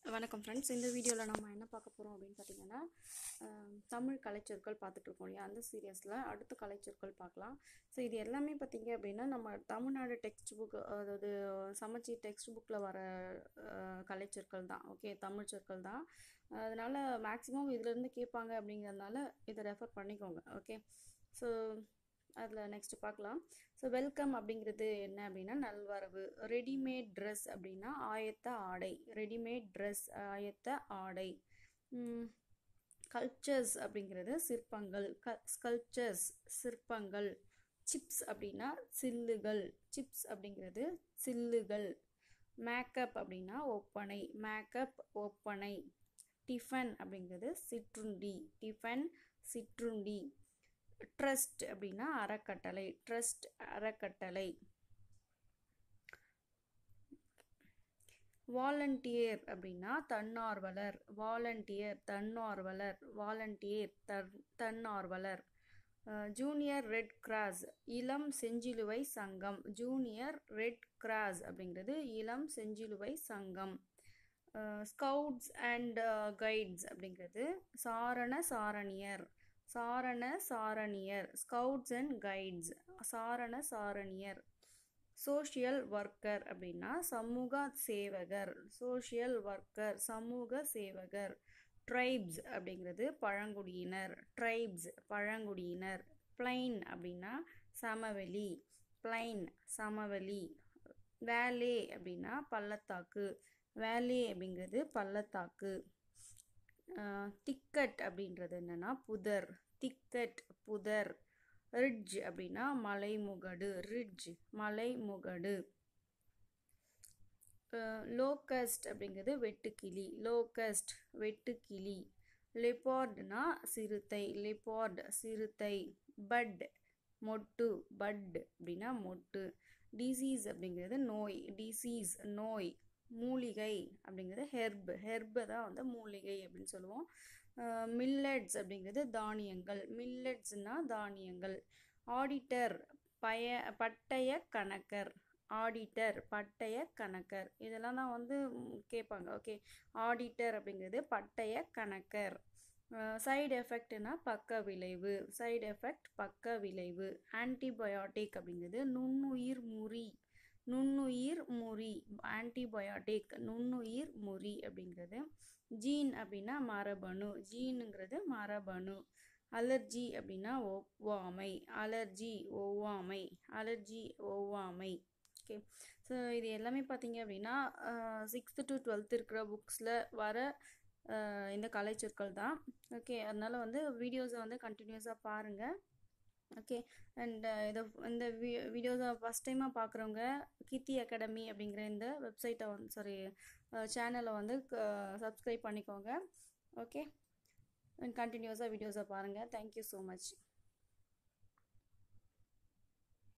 வணக்கம் ஃப்ரெண்ட்ஸ் இந்த வீடியோவில் நம்ம என்ன பார்க்க போகிறோம் அப்படின்னு பார்த்தீங்கன்னா அஹ், தமிழ் கலைச்சொற்கள் பார்த்துட்டு இருக்கோம் இல்லையா அந்த சீரியஸில் அடுத்த கலைச்சொற்கள் பார்க்கலாம் ஸோ இது எல்லாமே பார்த்தீங்க அப்படின்னா நம்ம தமிழ்நாடு டெக்ஸ்ட் புக் அதாவது சமச்சி டெக்ஸ்ட் புக்கில் வர அஹ், கலைச்சொற்கள் தான் ஓகே தமிழ் சொற்கள் தான் அதனால் மேக்ஸிமம் இதுலேருந்து கேட்பாங்க அப்படிங்கிறதுனால இதை ரெஃபர் பண்ணிக்கோங்க ஓகே ஸோ அதில் நெக்ஸ்ட் பார்க்கலாம் ஸோ வெல்கம் அப்படிங்கிறது என்ன அப்படின்னா நல்வரவு ரெடிமேட் ட்ரெஸ் அப்படின்னா ஆயத்த ஆடை ரெடிமேட் ட்ரெஸ் ஆயத்த ஆடை கல்ச்சர்ஸ் அப்படிங்கிறது சிற்பங்கள் க ஸ்கல்ச்சர்ஸ் சிற்பங்கள் சிப்ஸ் அப்படின்னா சில்லுகள் சிப்ஸ் அப்படிங்கிறது சில்லுகள் மேக்கப் அப்படின்னா ஒப்பனை மேக்கப் ஒப்பனை டிஃபன் அப்படிங்கிறது சிற்றுண்டி டிஃபன் சிற்றுண்டி ட்ரஸ்ட் அப்படின்னா அறக்கட்டளை ட்ரஸ்ட் அறக்கட்டளை வாலண்டியர் அப்படின்னா தன்னார்வலர் வாலண்டியர் தன்னார்வலர் வாலண்டியர் தன் தன்னார்வலர் ஜூனியர் ரெட் கிராஸ் இளம் செஞ்சிலுவை சங்கம் ஜூனியர் ரெட் கிராஸ் அப்படிங்கிறது இளம் செஞ்சிலுவை சங்கம் ஸ்கவுட்ஸ் அண்ட் கைட்ஸ் அப்படிங்கிறது சாரண சாரணியர் சாரண சாரணியர் ஸ்கவுட்ஸ் அண்ட் கைட்ஸ் சாரண சாரணியர் சோஷியல் ஒர்க்கர் அப்படின்னா சமூக சேவகர் சோஷியல் ஒர்க்கர் சமூக சேவகர் ட்ரைப்ஸ் அப்படிங்கிறது பழங்குடியினர் ட்ரைப்ஸ் பழங்குடியினர் பிளைன் அப்படின்னா சமவெளி பிளைன் சமவெளி வேலே அப்படின்னா பள்ளத்தாக்கு வேலே அப்படிங்கிறது பள்ளத்தாக்கு திக்கட் அப்படின்றது என்னன்னா புதர் திக்கட் புதர் ரிட்ஜ் அப்படின்னா மலைமுகடு ரிட்ஜ் மலைமுகடு லோகஸ்ட் அப்படிங்கிறது வெட்டுக்கிளி லோகஸ்ட் வெட்டுக்கிளி லெப்பார்ட்னா சிறுத்தை லெப்பார்ட் சிறுத்தை பட் மொட்டு பட் அப்படின்னா மொட்டு டிசீஸ் அப்படிங்கிறது நோய் டிசீஸ் நோய் மூலிகை அப்படிங்கிறது ஹெர்ப் ஹெர்பை தான் வந்து மூலிகை அப்படின்னு சொல்லுவோம் மில்லட்ஸ் அப்படிங்கிறது தானியங்கள் மில்லட்ஸ்னால் தானியங்கள் ஆடிட்டர் பய பட்டய கணக்கர் ஆடிட்டர் பட்டய கணக்கர் இதெல்லாம் தான் வந்து கேட்பாங்க ஓகே ஆடிட்டர் அப்படிங்கிறது பட்டய கணக்கர் சைடு எஃபெக்ட்னா பக்க விளைவு சைடு எஃபெக்ட் பக்க விளைவு ஆன்டிபயோட்டிக் அப்படிங்கிறது நுண்ணுயிர் முறி நுண்ணுயிர் முறி ஆன்டிபயோட்டிக் நுண்ணுயிர் முறி அப்படிங்கிறது ஜீன் அப்படின்னா மரபணு ஜீனுங்கிறது மரபணு அலர்ஜி அப்படின்னா ஒவ்வாமை அலர்ஜி ஒவ்வாமை அலர்ஜி ஒவ்வாமை ஓகே ஸோ இது எல்லாமே பார்த்தீங்க அப்படின்னா சிக்ஸ்த்து டு டுவெல்த் இருக்கிற புக்ஸில் வர இந்த கலைச்சொற்கள் தான் ஓகே அதனால் வந்து வீடியோஸை வந்து கண்டினியூஸாக பாருங்கள் ஓகே அண்ட் இதை இந்த வீ வீடியோஸை ஃபஸ்ட் டைமாக பார்க்குறவங்க கீர்த்தி அகாடமி அப்படிங்கிற இந்த வெப்சைட்டை வந்து சாரி சேனலை வந்து சப்ஸ்கிரைப் பண்ணிக்கோங்க ஓகே அண்ட் கண்டினியூஸாக வீடியோஸை பாருங்கள் தேங்க்யூ ஸோ மச்